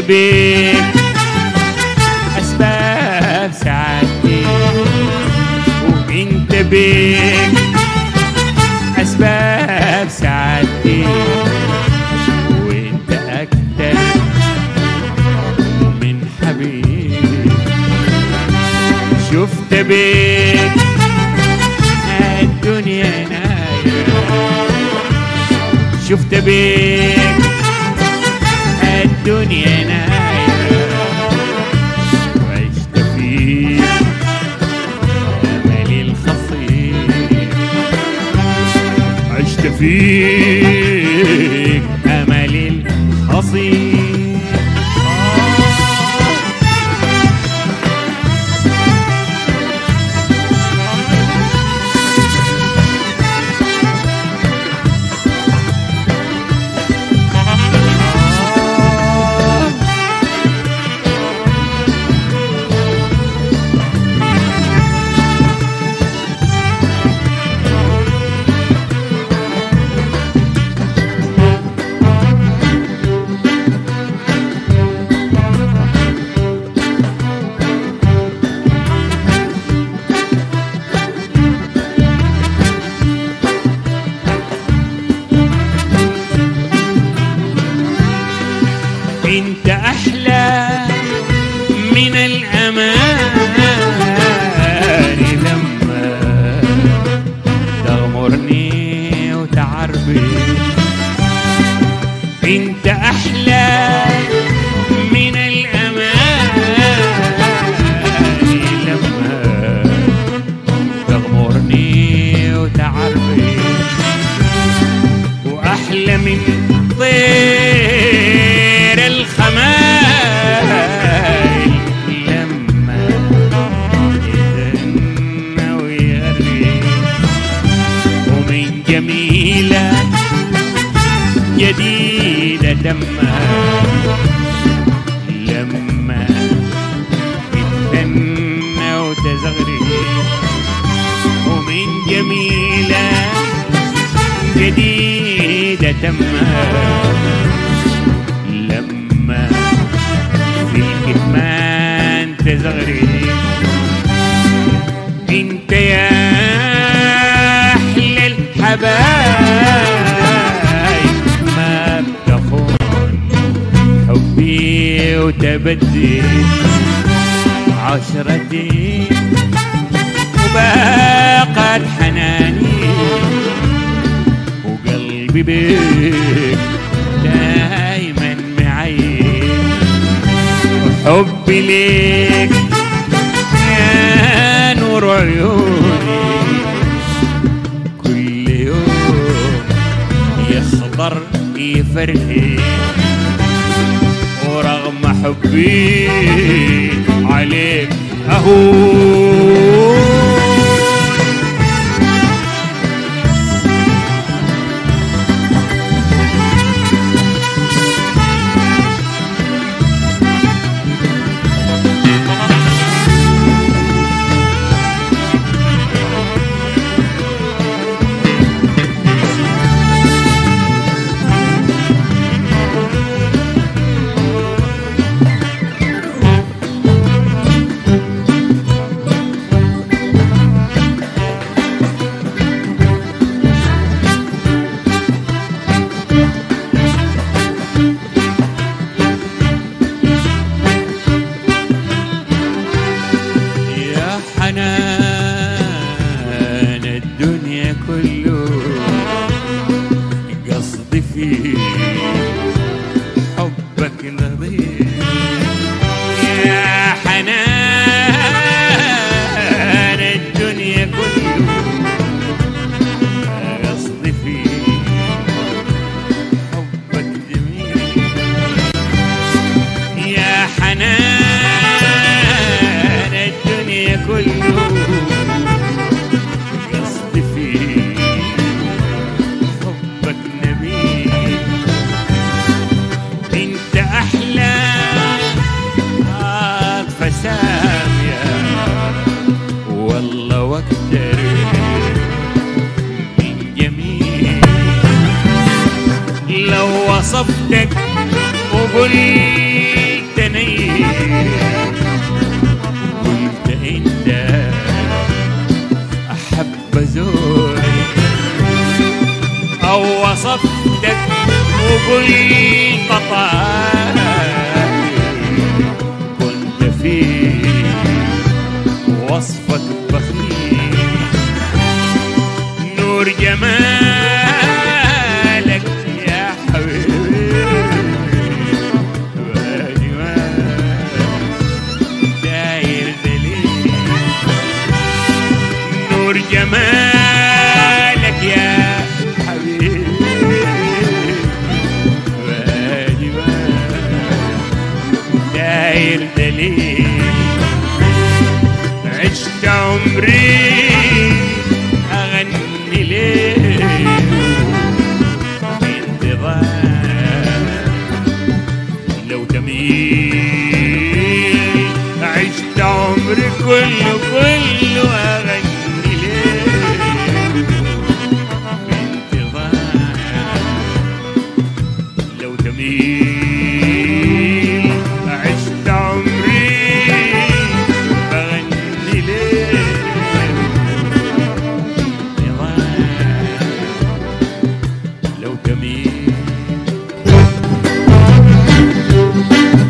بيك أسباب سعادتي وانت بيك أسباب سعادتي وانت أكتر من حبيب شفت بيك الدنيا نايرة شفت بيك الدنيا نايرة وعشت فيك أملي الخصيب عشت فيك أملي الخصيب انت احلى من الامان لما تغمرني وتعربي انت احلى من الامان لما تغمرني وتعربي واحلى من طير الخمايل لما يدن ويغري ومن جميلة جديدة دمها لما تتنى وتزغري ومن جميلة جديدة تمها لما في الكتمان تزغري انت يا احلى الحبايب ما بتخون حبي وتبدي عشرتي وباقت حناني وقلبي بيك دايما معين وحبي ليك يا نور عيوني كل يوم يخضر يفرحي ورغم حبي عليك أهون يا حنان الدنيا كله قصدي فيه حبك نظيف يا حنان الدنيا كله قصدي فيه حبك جميل يا حنان الدنيا كله قصدي فيه حبك نبيل انت احلى عاطفة سامية والله واكتر من جميل لو وصفتك وقلت زور أو وصفتك وقلت طاير كنت في وصفك بخيل نور جمالك يا حبيبي وأجمل داير دليل نور جمالك يا حبيبي وأجمل داير دليل عشت عمري أغني ليه بانتظار لو تميل عشت عمري كله كله أغني ليه بانتظار لو تميل عشت عمري بغني ليه بانتظار لو تميل